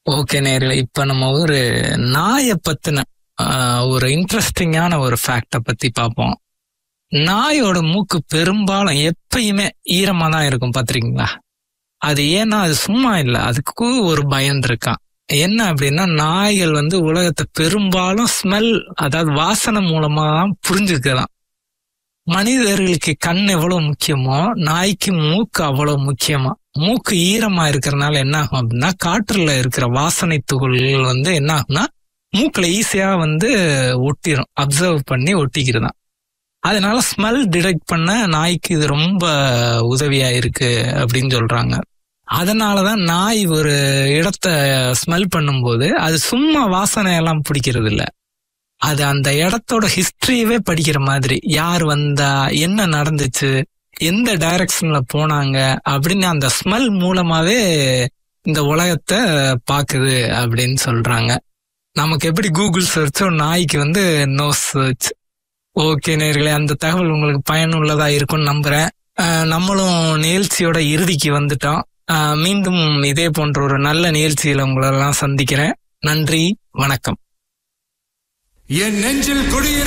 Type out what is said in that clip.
okay நேர்களே இப்ப நம்ம ஒரு நாயை பத்தின ஆஹ், ஒரு இன்ட்ரெஸ்டிங்கான ஒரு ஃபேக்ட பத்தி பார்ப்போம் நாயோட மூக்கு பெரும்பாலும் எப்பயுமே ஈரமா தான் இருக்கும் பாத்திருக்கீங்களா அது ஏன்னா அது சும்மா இல்ல அதுக்கு ஒரு பயன் இருக்கான் என்ன அப்படின்னா நாய்கள் வந்து உலகத்தை பெரும்பாலும் ஸ்மெல் அதாவது வாசனை மூலமா தான் புரிஞ்சுக்கலாம் மனிதர்களுக்கு கண் எவ்வளவு முக்கியமோ நாய்க்கு மூக்கு அவ்வளவு முக்கியமா மூக்கு ஈரமா இருக்கிறதுனால என்ன ஆகும் அப்படின்னா காற்றுல இருக்கிற வாசனை துகள்கள் வந்து என்ன ஆகும்னா மூக்குல ஈஸியா வந்து ஒட்டிரும் அப்சர்வ் பண்ணி ஒட்டிக்கிறதாம் அதனால ஸ்மெல் டிடெக்ட் பண்ண நாய்க்கு இது ரொம்ப உதவியா இருக்கு அப்படின்னு சொல்றாங்க அதனாலதான் நாய் ஒரு இடத்த ஸ்மெல் பண்ணும்போது அது சும்மா வாசனை எல்லாம் பிடிக்கிறது இல்ல அது அந்த இடத்தோட ஹிஸ்டரியவே படிக்கிற மாதிரி யார் வந்தா என்ன நடந்துச்சு எந்த டைரக்ஷன்ல போனாங்க அப்படின்னு அந்த ஸ்மெல் மூலமாவே இந்த உலகத்தை பாக்குது அப்படின்னு சொல்றாங்க நமக்கு எப்படி கூகுள் சர்ச்சோ நாய்க்கு வந்து நோ சர்ச் ஓகே நேர்களே அந்த தகவல் உங்களுக்கு பயனுள்ளதா இருக்கும்னு நம்புறேன் அஹ் நம்மளும் நிகழ்ச்சியோட இறுதிக்கு வந்துட்டோம் அஹ் மீண்டும் இதே போன்ற ஒரு நல்ல நிகழ்ச்சியில உங்களெல்லாம் சந்திக்கிறேன் நன்றி வணக்கம் என் நெஞ்சில் குடியிரு